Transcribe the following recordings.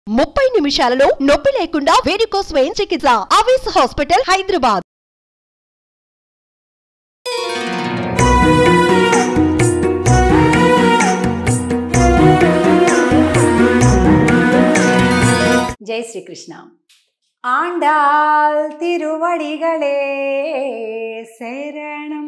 ముప్పై నిమిషాలలో నొప్పి లేకుండా వేడికోస్ స్వయం చికిత్స ఆవేశ హాస్పిటల్ హైదరాబాద్ ஜெய் ஸ்ரீகிருஷ்ணா ஆண்டாள் తిరువడిగలే శరణం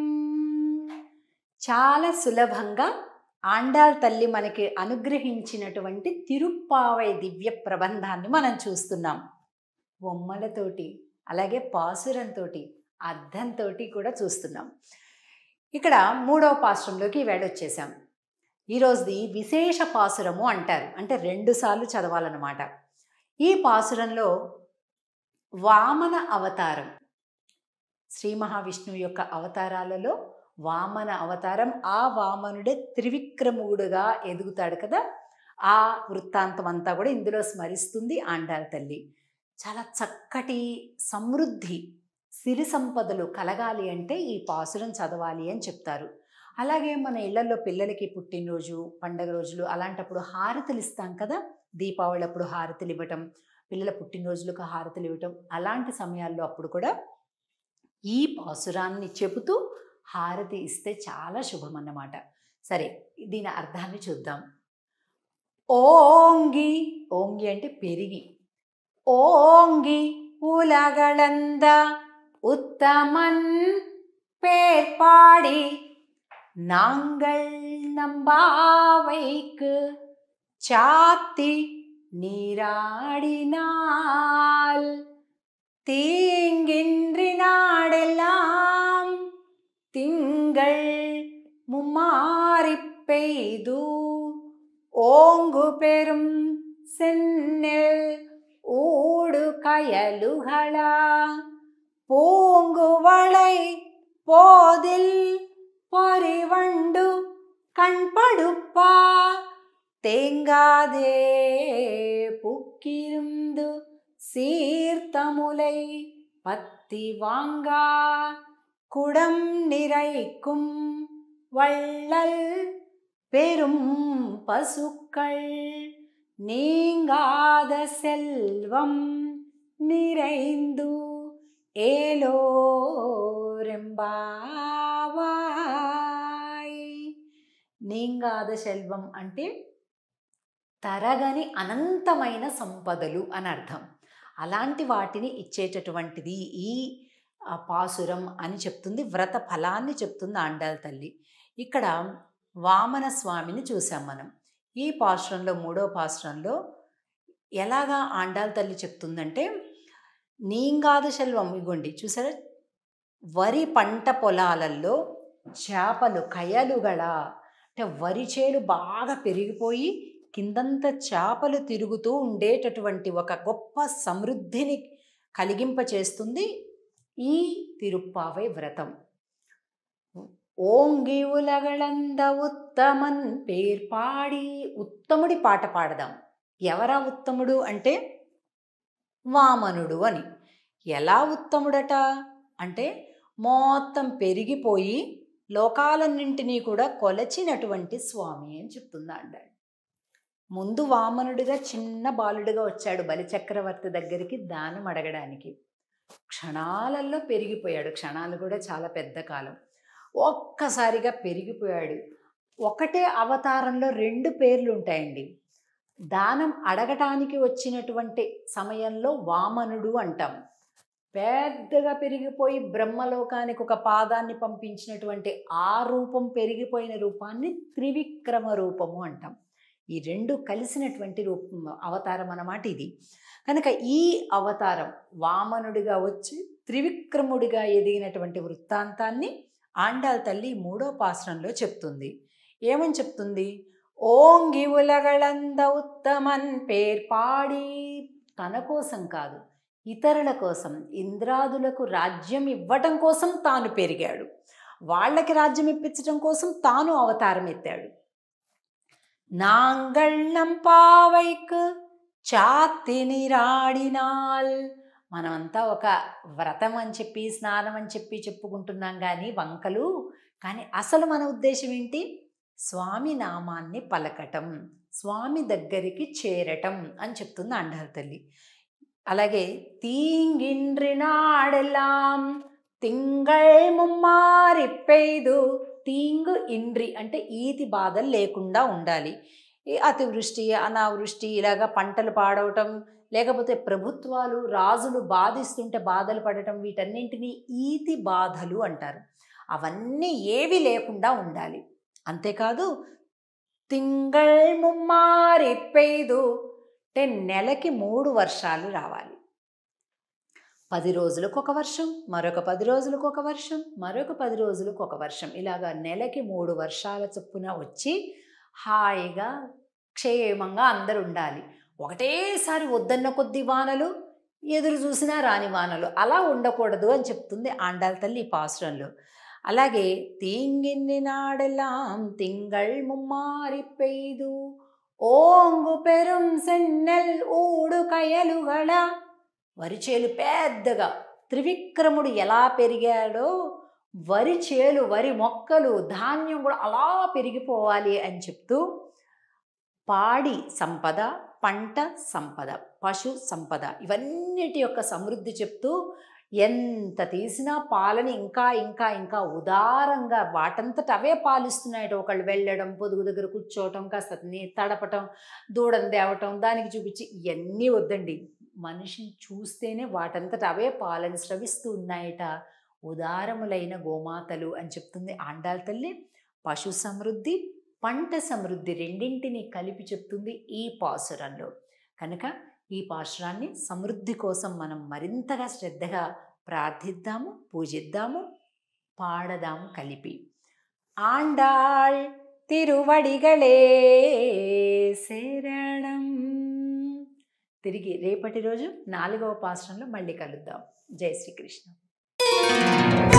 చాలా సులభంగా ఆండాల్ తల్లి మనకి అనుగ్రహించినటువంటి తిరుప్పావై దివ్య ప్రబంధాన్ని మనం చూస్తున్నాం బొమ్మలతోటి అలాగే పాసురంతో అర్థంతో కూడా చూస్తున్నాం ఇక్కడ మూడవ పాసురంలోకి వేడొచ్చేసాం ఈరోజుది విశేష పాసురము అంటారు అంటే రెండుసార్లు చదవాలన్నమాట ఈ పాసురంలో వామన అవతారం శ్రీ మహావిష్ణువు యొక్క అవతారాలలో వామన అవతారం ఆ వామనుడే త్రివిక్రముడుగా ఎదుగుతాడు కదా ఆ వృత్తాంతం అంతా కూడా ఇందులో స్మరిస్తుంది ఆండాల తల్లి చాలా చక్కటి సమృద్ధి సిరి సంపదలు కలగాలి అంటే ఈ పాసురం చదవాలి అని చెప్తారు అలాగే మన ఇళ్లలో పిల్లలకి పుట్టినరోజు పండగ రోజులు అలాంటప్పుడు హారతులు ఇస్తాం కదా దీపావళి అప్పుడు హారతులు ఇవ్వటం పిల్లల పుట్టినరోజులకు హారతులు ఇవ్వటం అలాంటి సమయాల్లో అప్పుడు కూడా ఈ పాసురాన్ని చెబుతూ హారతి ఇస్తే చాలా శుభం అన్నమాట సరే దీని అర్థాన్ని చూద్దాం ఓంగి ఓంగి అంటే పెరిగి ఓంగి ఉలగళంద ఉత్తమన్ పేర్పాడి நாங்கள் நம்பாவைக்கு சாத்தி நீராடினால் தீங்கின்றி நாடெல்லாம் திங்கள் மும்மாறிப் பெய்து ஓங்கு பெரும் செந்நெல் ஊடு கயலுகளா பூங்குவளை போதில் పరివండు కణ్పడుప్పా தேங்காதே புக்கிருந்து சீர்த்தமுலை பத்தி வாங்கா குடம் நிறைக்கும் வள்ளல் பெரும் பசுக்கள் நீங்காத செல்வம் நிறைந்து ఏలోరెంబావాయ్ నీంగాద శెల్వం అంటే తరగని అనంతమైన సంపదలు అని అర్థం అలాంటి వాటిని ఇచ్చేటటువంటిది ఈ ఆ, పాసురం అని చెప్తుంది వ్రత ఫలాన్ని చెప్తుంది ఆండాల తల్లి ఇక్కడ వామన స్వామిని చూసాం మనం ఈ పాసురంలో మూడో పాసురంలో ఎలాగా ఆండాల తల్లి చెప్తుందంటే నీంగాద శెల్వం ఇగోండి చూసారా వరి పంట పొలాలలో చేపలు కయలుగల అంటే వరి చేలు బాగా పెరిగిపోయి కిందంతా చేపలు తిరుగుతూ ఉండేటటువంటి ఒక గొప్ప సమృద్ధిని కలిగింపచేస్తుంది ఈ తిరుప్పావై వ్రతం ఓంగి ఉలగళంద ఉత్తమన్ పేర్పాడి ఉత్తముడి పాట పాడదాం ఎవరా ఉత్తముడు అంటే వామనుడు అని ఎలా ఉత్తముడట అంటే మొత్తం పెరిగిపోయి లోకాలన్నింటినీ కూడా కొలచినటువంటి స్వామి అని చెప్తుందా అండాడు ముందు వామనుడిగా చిన్న బాలుడిగా వచ్చాడు బలిచక్రవర్తి దగ్గరికి దానం అడగడానికి క్షణాలలో పెరిగిపోయాడు క్షణాలు కూడా చాలా పెద్ద కాలం ఒక్కసారిగా పెరిగిపోయాడు ఒకటే అవతారంలో రెండు పేర్లు ఉంటాయండి దానం అడగటానికి వచ్చినటువంటి సమయంలో వామనుడు అంటాం పెద్దగా పెరిగిపోయి బ్రహ్మలోకానికి ఒక పాదాన్ని పంపించినటువంటి ఆ రూపం పెరిగిపోయిన రూపాన్ని త్రివిక్రమ రూపము అంటాం ఈ రెండు కలిసినటువంటి రూపం అవతారం అన్నమాట ఇది కనుక ఈ అవతారం వామనుడిగా వచ్చి త్రివిక్రముడిగా ఎదిగినటువంటి వృత్తాంతాన్ని ఆండాల్ తల్లి మూడో పాశ్రంలో చెప్తుంది ఏమని చెప్తుంది ఓంగి ఉలగళంద ఉత్తమన్ పేర్పాడి తన కోసం కాదు ఇతరుల కోసం ఇంద్రాదులకు రాజ్యం ఇవ్వటం కోసం తాను పెరిగాడు వాళ్ళకి రాజ్యం ఇప్పించడం కోసం తాను అవతారం ఎత్తాడు నాంగళ్ళం పావైకు చాతి నిరాడినాల్ మనమంతా ఒక వ్రతం అని చెప్పి స్నానం అని చెప్పి చెప్పుకుంటున్నాం కానీ వంకలు కానీ అసలు మన ఉద్దేశం ఏంటి స్వామి నామాన్ని పలకటం స్వామి దగ్గరికి చేరటం అని చెప్తుంది ఆండాల తల్లి అలాగే తీంగిండ్రినాడెల్లాం తింగళ్ ముమ్మారి పెయ్దు తీంగు ఇండ్రి అంటే ఈతి బాధలు లేకుండా ఉండాలి ఈ అతివృష్టి అనావృష్టి ఇలాగా పంటలు పాడవటం లేకపోతే ప్రభుత్వాలు రాజులు బాధిస్తుంటే బాధలు పడటం వీటన్నింటినీ ఈతి బాధలు అంటారు అవన్నీ ఏవి లేకుండా ఉండాలి అంతేకాదు తింగళ్ ముమ్మారి పెయ్దు అంటే నెలకి మూడు వర్షాలు రావాలి పది రోజులకు ఒక వర్షం మరొక పది రోజులకు ఒక వర్షం మరొక పది రోజులకు ఒక వర్షం ఇలాగా నెలకి మూడు వర్షాల చొప్పున వచ్చి హాయిగా క్షేమంగా అందరు ఉండాలి ఒకటేసారి వద్దన్న కొద్ది వానలు ఎదురు చూసినా రాని వానలు అలా ఉండకూడదు అని చెప్తుంది ఆండాల తల్లి ఈ పాసురంలో అలాగే తీంగిన్ని నాడెல்லாம் తింగళ్ ముమ్మారి పెయ్దు ఓంగు పెరుం సెన్నెల్ ఊడు కయలుగళ వరి చేలు పెద్దగా త్రివిక్రముడు ఎలా పెరిగాడో వరి చేలు వరి మొక్కలు ధాన్యం కూడా అలా పెరిగిపోవాలి అని చెప్తూ పాడి సంపద పంట సంపద పశు సంపద ఇవన్నిటి యొక్క సమృద్ధి చెప్తూ ఎంత తీసినా పాలని ఇంకా ఇంకా ఇంకా ఉదారంగా వాటంతట అవే పాలిస్తున్నాయట ఒకళ్ళు వెళ్ళడం పొదుగు దగ్గర కూర్చోవటం కాస్త నీ- తడపటం దూడని తేవటం దానికి చూపించి ఇవన్నీ వద్దండి మనిషిని చూస్తేనే వాటంతట అవే పాలని స్రవిస్తూ ఉన్నాయట ఉదారములైన గోమాతలు అని చెప్తుంది ఆండాల తల్లి పశు సమృద్ధి పంట సమృద్ధి రెండింటిని కలిపి చెప్తుంది ఈ పాసురంలో కనుక ఈ పాశురాన్ని సమృద్ధి కోసం మనం మరింతగా శ్రద్ధగా ప్రార్థిద్దాము పూజిద్దాము పాడదాము కలిపి ఆండాళ్ తిరువడిగళే శరణం తిరిగి రేపటి రోజు నాలుగవ పాశ్రంలో మళ్ళీ కలుద్దాం జై శ్రీకృష్ణ